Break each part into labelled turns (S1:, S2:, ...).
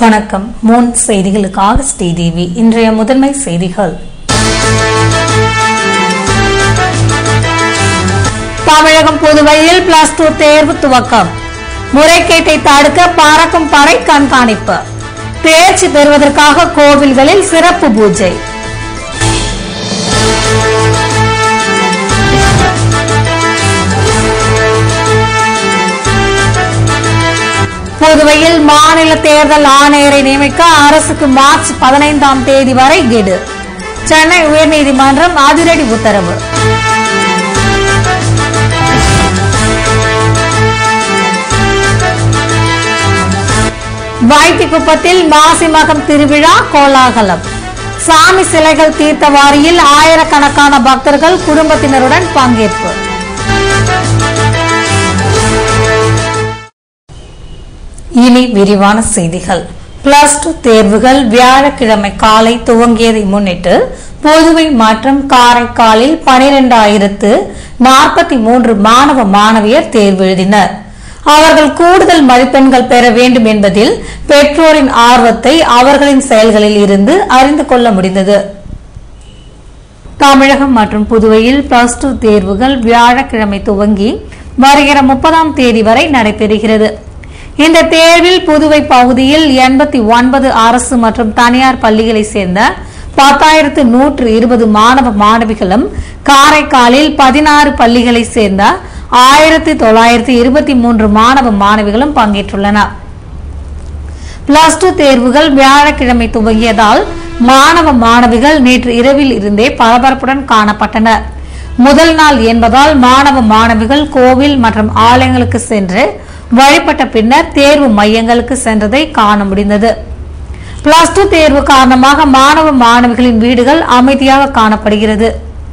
S1: வணக்கம் மூன் செய்திகளுக்காக ஸ்ரீதேவி இன்றைய முதன்மை செய்திகள் தமிழகம் புதுவையில் பிளஸ் டூ தேர்வு துவக்கம் முறைகேட்டை தடுக்க பறக்கும் படை கண்காணிப்பு தேர்ச்சி பெறுவதற்காக கோவில்களில் சிறப்பு பூஜை புதுவையில் மாநில தேர்தல் ஆணையரை நியமிக்க அரசுக்கு மார்ச் பதினைந்தாம் தேதி வரை கெடு சென்னை உயர்நீதிமன்றம் அதிரடி உத்தரவு வைத்திக்குப்பத்தில் மாசிமகம் திருவிழா கோலாகலம் சாமி சிலைகள் தீர்த்தவாரியில் ஆயிரக்கணக்கான பக்தர்கள் குடும்பத்தினருடன் பங்கேற்பு இனி விரிவான செய்திகள் பிளஸ் டூ தேர்வுகள் வியாழக்கிழமை காலை துவங்கியதை முன்னிட்டு புதுவை மற்றும் காரைக்காலில் பனிரெண்டாயிரத்து நாற்பத்தி மூன்று மாணவ மாணவியர் தேர்வு எழுதினர் அவர்கள் கூடுதல் மதிப்பெண்கள் பெற வேண்டும் என்பதில் பெற்றோரின் ஆர்வத்தை அவர்களின் செயல்களில் இருந்து அறிந்து கொள்ள முடிந்தது தமிழகம் மற்றும் புதுவையில் பிளஸ் டூ தேர்வுகள் வியாழக்கிழமை துவங்கி வருகிற முப்பதாம் தேதி வரை நடைபெறுகிறது இந்த தேர்வில் புதுவை பகுதியில் எண்பத்தி ஒன்பது அரசு மற்றும் தனியார் பள்ளிகளை சேர்ந்த பத்தாயிரத்து நூற்று இருபது மாணவ மாணவிகளும் காரைக்காலில் பதினாறு பள்ளிகளை சேர்ந்த ஆயிரத்தி தொள்ளாயிரத்தி இருபத்தி மூன்று மாணவ மாணவிகளும் பங்கேற்றுள்ளனர் பிளஸ் டூ தேர்வுகள் வியாழக்கிழமை துவங்கியதால் மாணவ மாணவிகள் நேற்று இரவில் இருந்தே பரபரப்புடன் காணப்பட்டனர் முதல் நாள் என்பதால் மாணவ மாணவிகள் கோவில் மற்றும் ஆலயங்களுக்கு சென்று வழிபட்ட பின்னர் தேர்வு மையங்களுக்கு சென்றதை காண முடிந்தது பிளஸ் டூ தேர்வு காரணமாக மாணவ மாணவிகளின் வீடுகள் அமைதியாக காணப்படுகிறது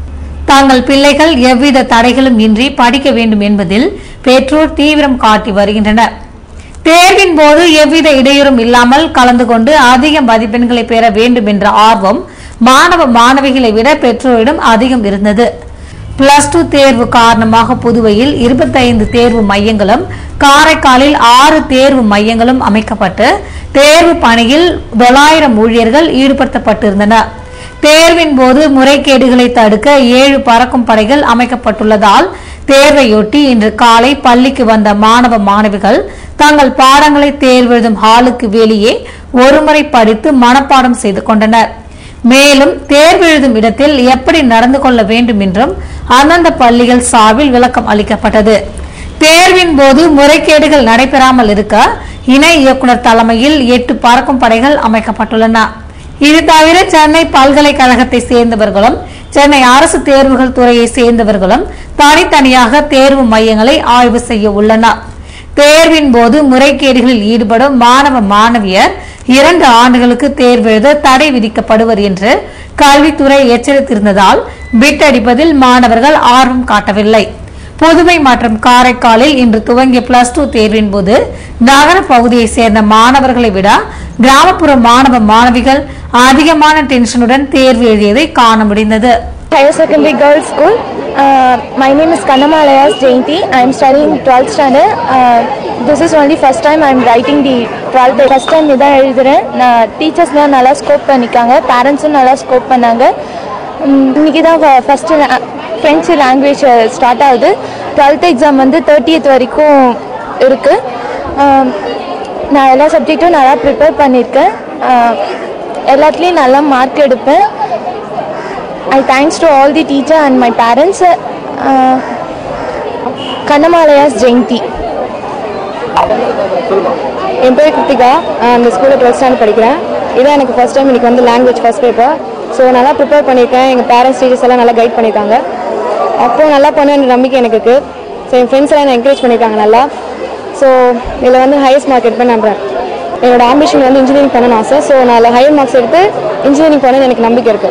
S1: தங்கள் பிள்ளைகள் எவ்வித தடைகளும் இன்றி படிக்க வேண்டும் என்பதில் பெற்றோர் தீவிரம் காட்டி வருகின்றனர் தேர்வின் போது எவ்வித இடையூறும் இல்லாமல் கலந்து கொண்டு அதிக மதிப்பெண்களை பெற வேண்டும் என்ற ஆர்வம் மாணவ மாணவிகளை விட பெற்றோரிடம் அதிகம் இருந்தது பிளஸ் டூ தேர்வு காரணமாக புதுவையில் இருபத்தைந்து தேர்வு மையங்களும் காரைக்காலில் ஆறு தேர்வு மையங்களும் அமைக்கப்பட்டு தேர்வு பணியில் தொள்ளாயிரம் ஊழியர்கள் ஈடுபடுத்தப்பட்டிருந்தனர் தேர்வின் போது முறைகேடுகளை தடுக்க ஏழு பறக்கும் படைகள் அமைக்கப்பட்டுள்ளதால் தேர்வையொட்டி இன்று காலை பள்ளிக்கு வந்த மாணவ மாணவிகள் தங்கள் பாடங்களை தேர்வெழுதும் ஹாலுக்கு வெளியே ஒருமுறை படித்து மனப்பாடம் செய்து கொண்டனர் மேலும் தேர்வெழுதும் இடத்தில் எப்படி நடந்து கொள்ள வேண்டும் என்றும் அந்தந்த பள்ளிகள் சார்பில் விளக்கம் அளிக்கப்பட்டது தேர்வின் போது முறைகேடுகள் நடைபெறாமல் இருக்க இணை இயக்குனர் தலைமையில் எட்டு பறக்கும் படைகள் அமைக்கப்பட்டுள்ளன இது தவிர சென்னை பல்கலைக்கழகத்தை சேர்ந்தவர்களும் சென்னை அரசு தேர்வுகள் துறையை சேர்ந்தவர்களும் தனித்தனியாக தேர்வு மையங்களை ஆய்வு செய்ய உள்ளனர் தேர்வின் போது முறைகேடுகளில் ஈடுபடும் மாணவ மாணவியர் இரண்டு ஆண்டுகளுக்கு தேர்வு எழுத தடை விதிக்கப்படுவர் என்று கல்வித்துறை எச்சரித்திருந்ததால் பிட் அடிப்பதில் மாணவர்கள் ஆர்வம் காட்டவில்லை புதுவை மற்றும் காரைக்காலில் இன்று துவங்கிய பிளஸ் டூ தேர்வின் போது நகர பகுதியை சேர்ந்த மாணவர்களை விட கிராமப்புற மாணவ மாணவிகள் அதிகமான டென்ஷனுடன் தேர்வு எழுதியதை காண முடிந்தது
S2: Higher Secondary Girls School. Uh, my name is Kannamalayas Jayanti. I am studying 12th standard. Uh, this is only first time I am writing the 12th. First time இதான் எழுதுறேன் நான் டீச்சர்ஸ்லாம் நல்லா ஸ்கோப் பண்ணிக்காங்க பேரண்ட்ஸும் நல்லா ஸ்கோப் பண்ணாங்க உம், இன்னைக்கு தான் ஃபஸ்ட்டு ஃப்ரெஞ்சு லாங்குவேஜ் ஸ்டார்ட் ஆகுது டுவெல்த் எக்ஸாம் வந்து தேர்ட்டியத் வரைக்கும் இருக்குது நான் எல்லா சப்ஜெக்ட்டும் நல்லா ப்ரிப்பேர் பண்ணியிருக்கேன் Uh, எல்லாத்துலேயும் நல்லா மார்க் எடுப்பேன் I thanks to all the teacher and my parents. Uh, Kannamalayas Jayanti.
S3: என் பேர் கிருத்திகா நான் அந்த ஸ்கூலில் டுவெல்த் ஸ்டாண்டர்ட் படிக்கிறேன் இதான் எனக்கு ஃபஸ்ட் டைம் இன்னைக்கு வந்து லாங்குவேஜ் ஃபஸ்ட் பேப்பர் ஸோ நல்லா ப்ரிப்பேர் பண்ணியிருக்கேன் எங்கள் பேரண்ட்ஸ் டீச்சர்ஸ் எல்லாம் நல்லா கைட் பண்ணியிருக்காங்க அப்புறம் நல்லா பண்ணுவேன் நம்பிக்கை எனக்கு இருக்குது ஸோ என் ஃப்ரெண்ட்ஸ் எல்லாம் என்கரேஜ் பண்ணியிருக்காங்க நல்லா ஸோ இதில் வந்து ஹையஸ்ட் மார்க் எடுப்பேன் நம்புறேன் என்னோட ஆம்பிஷன் வந்து இன்ஜினியரிங் பண்ணணும்னு ஆசை ஸோ நான் அதில் ஹையர் மார்க்ஸ் எடுத்து இன்ஜினியரிங் பண்ணணும்னு எனக்கு நம்பிக்கை இருக்குது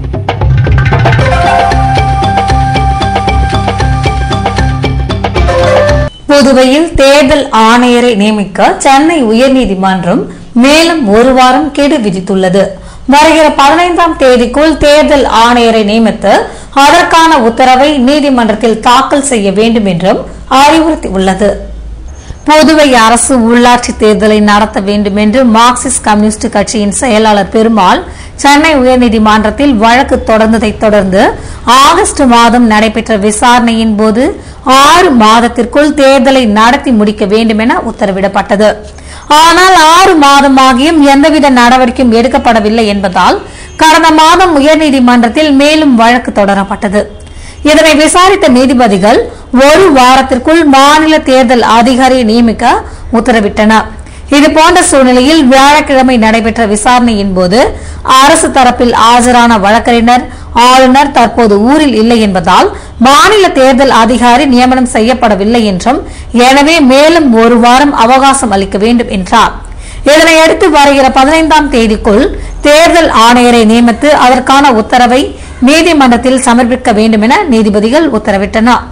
S1: புதுவையில் தேர்தல் ஆணையரை நியமிக்க சென்னை உயர்நீதிமன்றம் மேலும் ஒரு வாரம் கெடு விதித்துள்ளது வருகிற பதினைந்தாம் தேதிக்குள் தேர்தல் ஆணையரை நியமித்து அதற்கான உத்தரவை நீதிமன்றத்தில் தாக்கல் செய்ய வேண்டும் என்றும் அறிவுறுத்தியுள்ளது புதுவை அரசு உள்ளாட்சி தேர்தலை நடத்த வேண்டும் என்று மார்க்சிஸ்ட் கம்யூனிஸ்ட் கட்சியின் செயலாளர் பெருமாள் சென்னை உயர்நீதிமன்றத்தில் வழக்கு தொடர்ந்ததைத் தொடர்ந்து ஆகஸ்ட் மாதம் நடைபெற்ற விசாரணையின் போது ஆறு மாதத்திற்குள் தேர்தலை நடத்தி முடிக்க வேண்டும் என உத்தரவிடப்பட்டது ஆனால் ஆறு மாதமாகியும் எந்தவித நடவடிக்கையும் எடுக்கப்படவில்லை என்பதால் கடந்த மாதம் உயர்நீதிமன்றத்தில் மேலும் வழக்கு தொடரப்பட்டது இதனை விசாரித்த நீதிபதிகள் ஒரு வாரத்திற்குள் மாநில தேர்தல் அதிகாரியை நியமிக்க உத்தரவிட்டனர் இதுபோன்ற சூழ்நிலையில் வியாழக்கிழமை நடைபெற்ற விசாரணையின் போது அரசு தரப்பில் ஆஜரான வழக்கறிஞர் ஆளுநர் தற்போது ஊரில் இல்லை என்பதால் மாநில தேர்தல் அதிகாரி நியமனம் செய்யப்படவில்லை என்றும் எனவே மேலும் ஒரு வாரம் அவகாசம் அளிக்க வேண்டும் என்றார் இதனையடுத்து வருகிற பதினைந்தாம் தேதிக்குள் தேர்தல் ஆணையரை நியமித்து அதற்கான உத்தரவை நீதிமன்றத்தில் சமர்ப்பிக்க வேண்டும் என நீதிபதிகள் உத்தரவிட்டனர்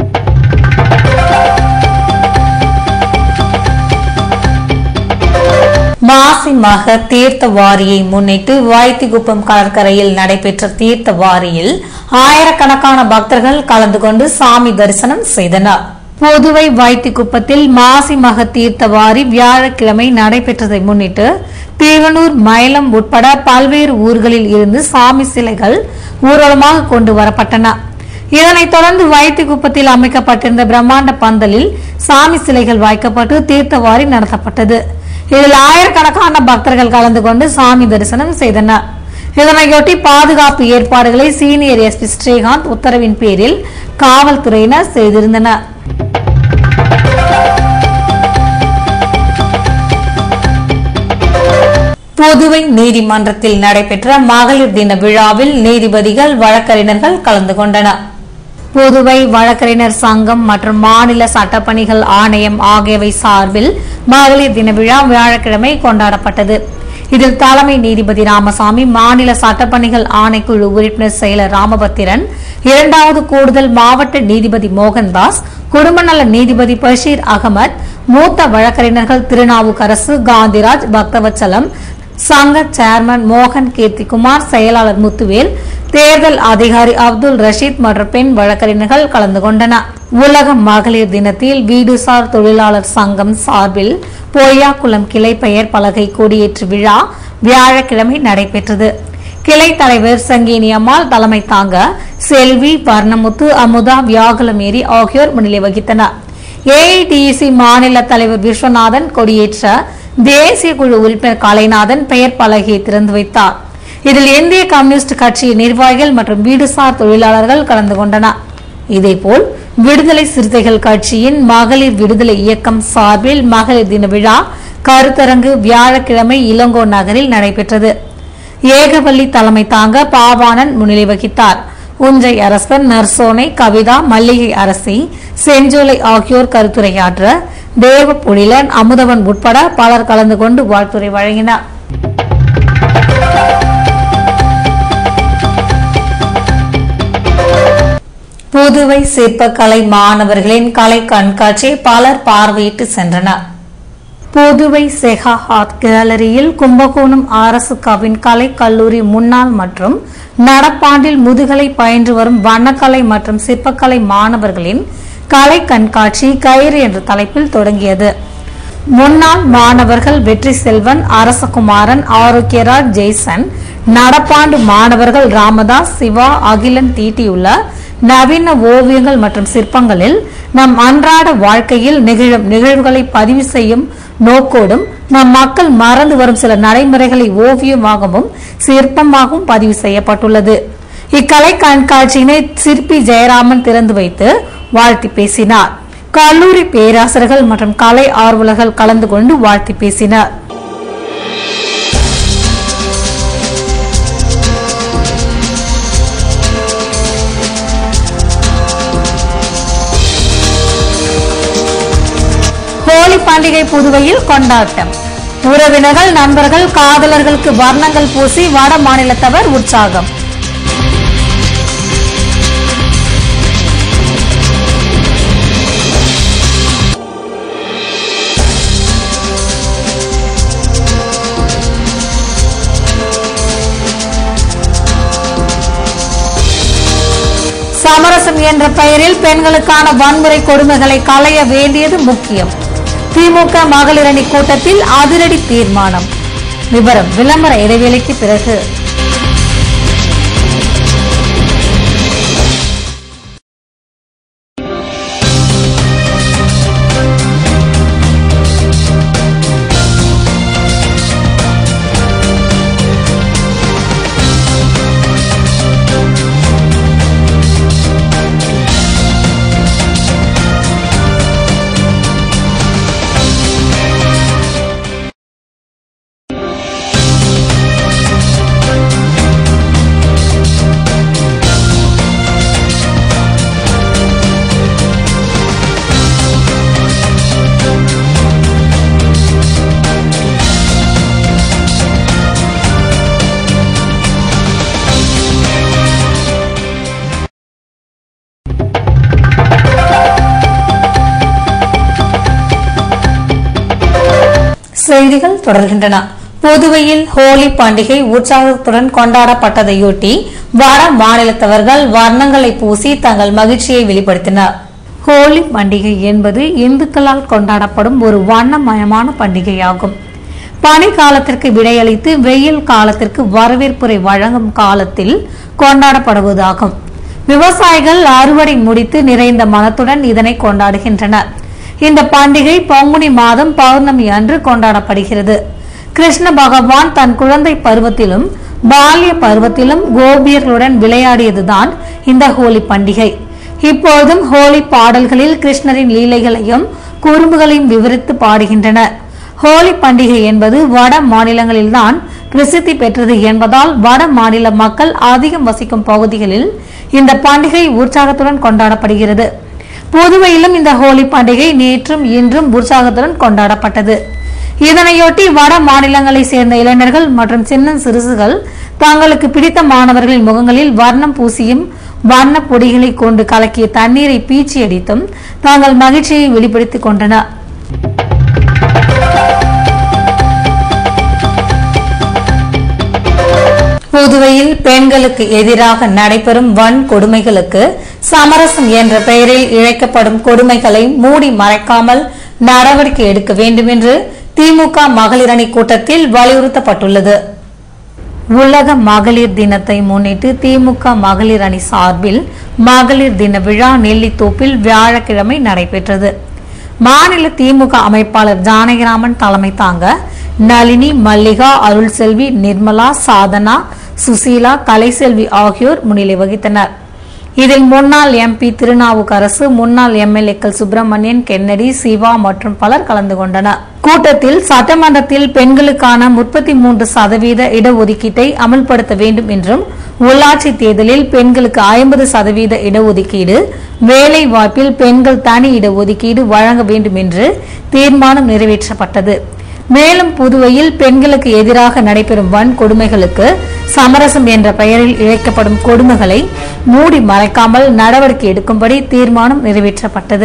S1: மாசி மக தீர்த்த வாரியை முன்னிட்டு வாய்த்திகுப்பம் கடற்கரையில் நடைபெற்ற தீர்த்த வாரியில் ஆயிரக்கணக்கான பக்தர்கள் கலந்து கொண்டு சாமி தரிசனம் செய்தனர் புதுவை வாய்த்திக்குப்பத்தில் மாசி மக தீர்த்த வாரி வியாழக்கிழமை நடைபெற்றதை முன்னிட்டு தீவனூர் மயிலம் உட்பட பல்வேறு ஊர்களில் இருந்து சாமி சிலைகள் ஊர்வலமாக கொண்டு வரப்பட்டன இதனைத் தொடர்ந்து வைத்திக்குப்பத்தில் அமைக்கப்பட்டிருந்த பிரம்மாண்ட பந்தலில் சாமி சிலைகள் வைக்கப்பட்டு தீர்த்தவாரி நடத்தப்பட்டது இதில் ஆயிரக்கணக்கான பக்தர்கள் கலந்து கொண்டு சாமி தரிசனம் செய்தனர் இதனையொட்டி பாதுகாப்பு ஏற்பாடுகளை சீனியர் எஸ்பி ஸ்ரீகாந்த் உத்தரவின் பேரில் காவல்துறையினர் செய்திருந்தனர் புதுவை நீதிமன்றத்தில் நடைபெற்ற மகளிர் தின விழாவில் நீதிபதிகள் வழக்கறிஞர்கள் கலந்து கொண்டனர் புதுவை வழக்கறிஞர் சங்கம் மற்றும் மாநில சட்டப்பணிகள் ஆணையம் ஆகியவை சார்பில் மகளிர் தின விழா வியாழக்கிழமை கொண்டாடப்பட்டது இதில் தலைமை நீதிபதி ராமசாமி மாநில சட்டப்பணிகள் ஆணைக்குழு உறுப்பினர் செயலர் ராமபத்திரன் இரண்டாவது கூடுதல் மாவட்ட நீதிபதி மோகன்தாஸ் குடும்பநல நீதிபதி பஷீர் அகமத் மூத்த வழக்கறிஞர்கள் திருநாவுக்கரசு காந்திராஜ் பக்தவச்சலம் சங்க சேர்மன் மோகன் கீர்த்திகுமார் செயலாளர் முத்துவேல் தேர்தல் அதிகாரி அப்துல் ரஷீத் மற்றும் பெண் வழக்கறிஞர்கள் கலந்து கொண்டனர் உலக மகளிர் தினத்தில் வீடுசார் தொழிலாளர் சங்கம் சார்பில் பொய்யாக்குளம் கிளை பெயர் பலகை கொடியேற்று விழா வியாழக்கிழமை நடைபெற்றது கிளை தலைவர் சங்கீனி அம்மாள் தலைமை தாங்க செல்வி வர்ணமுத்து அமுதா வியாகுலமேரி ஆகியோர் முன்னிலை வகித்தனர் ஏஐடிசி மாநில தலைவர் விஸ்வநாதன் கொடியேற்ற தேசிய குழு உறுப்பினர் கலைநாதன் பெயர் பலகையை திறந்து வைத்தார் இதில் இந்திய கம்யூனிஸ்ட் கட்சியின் நிர்வாகிகள் மற்றும் வீடுசார் தொழிலாளர்கள் கலந்து கொண்டனர் இதேபோல் விடுதலை சிறுத்தைகள் கட்சியின் மகளிர் விடுதலை இயக்கம் சார்பில் மகளிர் தின விழா கருத்தரங்கு வியாழக்கிழமை இளங்கோ நகரில் நடைபெற்றது ஏகவல்லி தலைமை தாங்க பாவாணன் முன்னிலை வகித்தார் உஞ்சை அரசன் நர்சோனை கவிதா மல்லிகை அரசி செஞ்சோலை ஆகியோர் கருத்துரையாற்ற தேவ புனிலன் அமுதவன் உட்பட பலர் கலந்து கொண்டு வாழ்த்துரை வழங்கினார் புதுவை சிற்பக்கலை மாணவர்களின் கலை கண்காட்சி பலர் பார்வையிட்டு சென்றனர் புதுவை செகா ஆர்ட் கேலரியில் கும்பகோணம் அரசு கவின் கலை கல்லூரி முன்னாள் மற்றும் நடப்பாண்டில் முதுகலை பயின்று வரும் வண்ணக்கலை மற்றும் சிற்பக்கலை மாணவர்களின் கலை கண்காட்சி கயிறு என்ற தலைப்பில் தொடங்கியது முன்னாள் மாணவர்கள் வெற்றி செல்வன் அரசகுமாரன் ஆரோக்கியராஜ் ஜெய்சன் நடப்பாண்டு மாணவர்கள் ராமதாஸ் சிவா அகிலன் தீட்டியுள்ள நவீன ஓவியங்கள் மற்றும் சிற்பங்களில் நம் அன்றாட வாழ்க்கையில் நிகழும் நிகழ்வுகளை பதிவு செய்யும் நோக்கோடும் நம் மக்கள் மறந்து வரும் சில நடைமுறைகளை ஓவியமாகவும் சிற்பமாகவும் பதிவு செய்யப்பட்டுள்ளது இக்கலை கண்காட்சியினை சிற்பி ஜெயராமன் திறந்து வைத்து வாழ்த்தி பேசினார் கல்லூரி பேராசிரியர்கள் மற்றும் கலை ஆர்வலர்கள் கலந்து கொண்டு வாழ்த்தி பேசினர் ஹோலி பண்டிகை புதுவையில் கொண்டாட்டம் உறவினர்கள் நண்பர்கள் காதலர்களுக்கு வர்ணங்கள் பூசி வட மாநிலத்தவர் உற்சாகம் சமரசம் என்ற பெயரில் பெண்களுக்கான வன்முறை கொடுமைகளை களைய வேண்டியது முக்கியம் திமுக மகளிர் அணி கூட்டத்தில் அதிரடி தீர்மானம் விவரம் விளம்பர இடைவேளைக்கு பிறகு செய்திகள் தொடர்கின்றன புதுவையில் ஹோலி பண்டிகை உற்சாகத்துடன் கொண்டாடப்பட்டதையொட்டி வட மாநிலத்தவர்கள் வர்ணங்களை பூசி தங்கள் மகிழ்ச்சியை வெளிப்படுத்தினர் ஹோலி பண்டிகை என்பது இந்துக்களால் கொண்டாடப்படும் ஒரு வண்ணமயமான பண்டிகையாகும் பனி காலத்திற்கு விடையளித்து வெயில் காலத்திற்கு வரவேற்புரை வழங்கும் காலத்தில் கொண்டாடப்படுவதாகும் விவசாயிகள் அறுவடை முடித்து நிறைந்த மனத்துடன் இதனை கொண்டாடுகின்றனர் இந்த பண்டிகை பங்குனி மாதம் பௌர்ணமி அன்று கொண்டாடப்படுகிறது கிருஷ்ண பகவான் தன் குழந்தை பருவத்திலும் பால்ய பருவத்திலும் கோபியர்களுடன் விளையாடியதுதான் இந்த ஹோலி பண்டிகை இப்போதும் ஹோலி பாடல்களில் கிருஷ்ணரின் லீலைகளையும் குறும்புகளையும் விவரித்து பாடுகின்றனர் ஹோலி பண்டிகை என்பது வட மாநிலங்களில்தான் பிரசித்தி பெற்றது என்பதால் வட மாநில மக்கள் அதிகம் வசிக்கும் பகுதிகளில் இந்த பண்டிகை உற்சாகத்துடன் கொண்டாடப்படுகிறது புதுவையிலும் இந்த ஹோலி பண்டிகை நேற்றும் இன்றும் உற்சாகத்துடன் கொண்டாடப்பட்டது இதனையொட்டி வட மாநிலங்களை சேர்ந்த இளைஞர்கள் மற்றும் சின்ன சிறுசுகள் தங்களுக்கு பிடித்த மாணவர்களின் முகங்களில் வர்ணம் பூசியும் வண்ண பொடிகளை கொண்டு கலக்கிய தண்ணீரை பீச்சி அடித்தும் தங்கள் மகிழ்ச்சியை வெளிப்படுத்திக் கொண்டனர் புதுவையில் பெண்களுக்கு எதிராக நடைபெறும் வன் கொடுமைகளுக்கு சமரசம் என்ற பெயரில் இழைக்கப்படும் கொடுமைகளை மூடி மறைக்காமல் நடவடிக்கை எடுக்க வேண்டும் என்று திமுக மகளிர் அணி கூட்டத்தில் வலியுறுத்தப்பட்டுள்ளது உலக மகளிர் தினத்தை முன்னிட்டு திமுக மகளிர் அணி சார்பில் மகளிர் தின விழா நெல்லித்தோப்பில் வியாழக்கிழமை நடைபெற்றது மாநில திமுக அமைப்பாளர் ஜானகிராமன் தலைமை தாங்க நளினி மல்லிகா அருள்செல்வி நிர்மலா சாதனா சுசீலா கலைசெல்வி ஆகியோர் முன்னிலை வகித்தனர் இதில் முன்னாள் எம்பி திருநாவுக்கரசு முன்னாள் எம்எல்ஏக்கள் சுப்பிரமணியன் கென்னடி சிவா மற்றும் பலர் கலந்து கொண்டனர் கூட்டத்தில் சட்டமன்றத்தில் பெண்களுக்கான முப்பத்தி மூன்று சதவீத இடஒதுக்கீட்டை அமல்படுத்த வேண்டும் என்றும் உள்ளாட்சி தேர்தலில் பெண்களுக்கு ஐம்பது சதவீத இடஒதுக்கீடு வேலை வாய்ப்பில் பெண்கள் தனி இடஒதுக்கீடு வழங்க வேண்டும் என்று தீர்மானம் நிறைவேற்றப்பட்டது மேலும் புதுவையில் பெண்களுக்கு எதிராக நடைபெறும் வன் கொடுமைகளுக்கு சமரசம் என்ற பெயரில் இழைக்கப்படும் கொடுமைகளை மூடி மறைக்காமல் நடவடிக்கை எடுக்கும்படி தீர்மானம் நிறைவேற்றப்பட்டது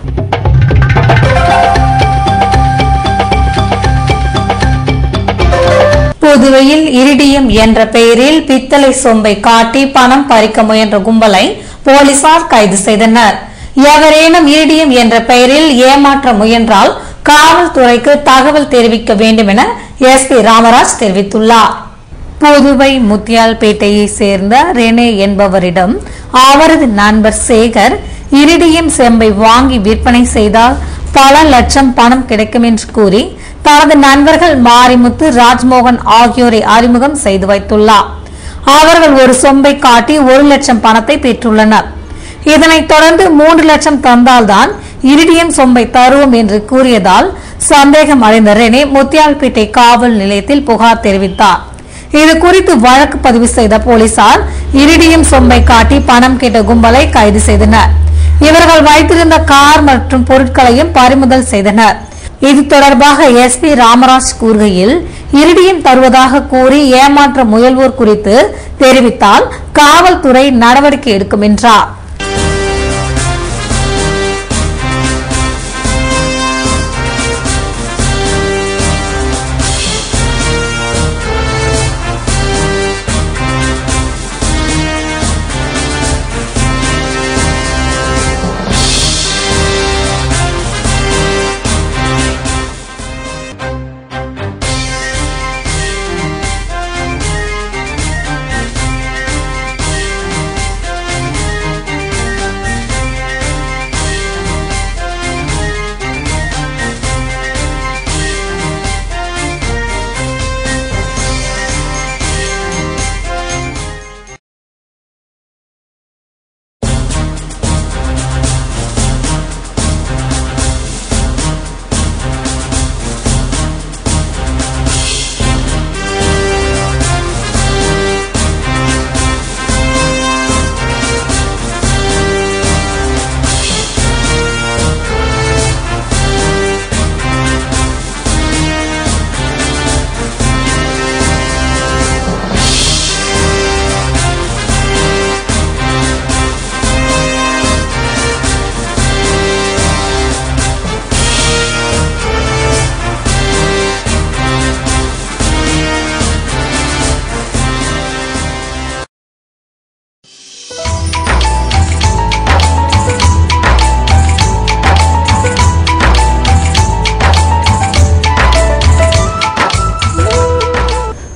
S1: புதுவையில் இரிடியம் என்ற பெயரில் பித்தளை சொம்பை காட்டி பணம் பறிக்க முயன்ற கும்பலை போலீசார் கைது செய்தனர் எவரேனும் இரிடியம் என்ற பெயரில் ஏமாற்ற முயன்றால் காவல்துறைக்கு தகவல் தெரிவிக்க வேண்டும் என எஸ்பி ராமராஜ் தெரிவித்துள்ளார் புதுவை முத்தியால்பேட்டையை சேர்ந்த ரெனே என்பவரிடம் அவரது நண்பர் சேகர் இரிடியம் செம்பை வாங்கி விற்பனை செய்தால் பல லட்சம் பணம் கிடைக்கும் என்று கூறி தனது நண்பர்கள் மாரிமுத்து ராஜ்மோகன் ஆகியோரை அறிமுகம் செய்து வைத்துள்ளார் அவர்கள் ஒரு சொம்பை காட்டி ஒரு லட்சம் பணத்தை பெற்றுள்ளனர் இதனைத் தொடர்ந்து மூன்று லட்சம் தந்தால்தான் இரிடியம் சொம்பை தருவோம் என்று கூறியதால் சந்தேகம் அடைந்த ரெனே முத்தியால்பேட்டை காவல் நிலையத்தில் புகார் தெரிவித்தார் இது குறித்து வழக்கு பதிவு செய்த போலீசார் இரிடியம் சொம்பை காட்டி பணம் கேட்ட கும்பலை கைது செய்தனர் இவர்கள் வைத்திருந்த கார் மற்றும் பொருட்களையும் பறிமுதல் செய்தனர் இது தொடர்பாக எஸ்பி ராமராஜ் கூறுகையில் இரிடியம் தருவதாக கூறி ஏமாற்ற முயல்வோர் குறித்து தெரிவித்தால் காவல்துறை நடவடிக்கை எடுக்கும் என்றார்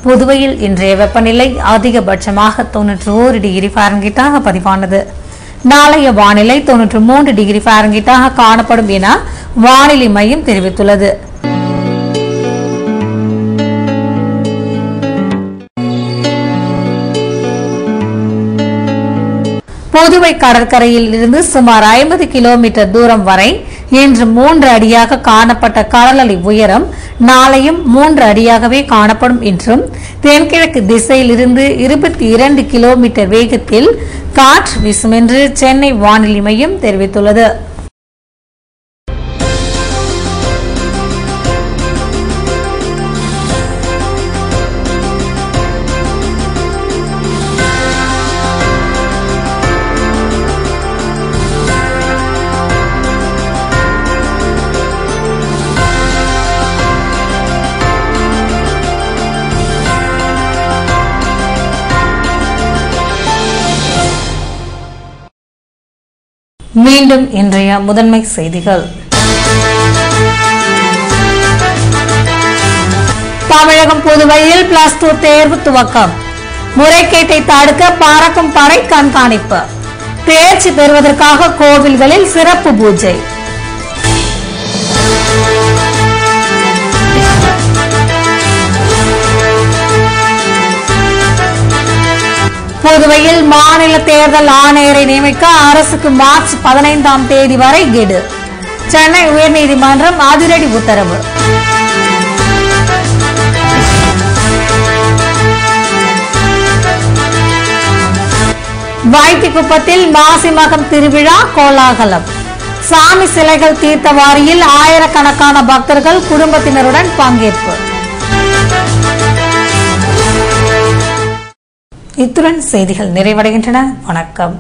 S1: புதுவையில் இன்றைய வெப்பநிலை அதிகபட்சமாக தொன்னூற்றி ஓரு டிகிரி ஃபாரன்ஹீட்டாக பதிவானது நாளைய வானிலை தொன்னூற்றி மூன்று டிகிரி ஃபாரன்ஹீட்டாக காணப்படும் என வானிலை மையம் தெரிவித்துள்ளது புதுவை கடற்கரையில் இருந்து சுமார் ஐம்பது கிலோமீட்டர் தூரம் வரை இன்று மூன்று அடியாக காணப்பட்ட கடல் அலை உயரம் நாளையும் மூன்று அடியாகவே காணப்படும் என்றும் தென்கிழக்கு திசையிலிருந்து இருபத்தி இரண்டு கிலோமீட்டர் வேகத்தில் காற்று வீசும் என்று சென்னை வானிலை மையம் தெரிவித்துள்ளது மீண்டும் இன்றைய முதன்மை செய்திகள் தமிழகம் புதுவையில் பிளஸ் டூ தேர்வு துவக்கம் முறைகேட்டை தடுக்க பறக்கும் படை கண்காணிப்பு தேர்ச்சி பெறுவதற்காக கோவில்களில் சிறப்பு பூஜை புதுவையில் மாநில தேர்தல் ஆணையரை நியமிக்க அரசுக்கு மார்ச் பதினைந்தாம் தேதி வரை கெடு சென்னை உயர்நீதிமன்றம் அதிரடி உத்தரவு வைத்திக்குப்பத்தில் மாசி மகம் திருவிழா கோலாகலம் சாமி சிலைகள் தீர்த்தவாரியில் ஆயிரக்கணக்கான பக்தர்கள் குடும்பத்தினருடன் பங்கேற்பு இத்துடன் செய்திகள் நிறைவடைகின்றன வணக்கம்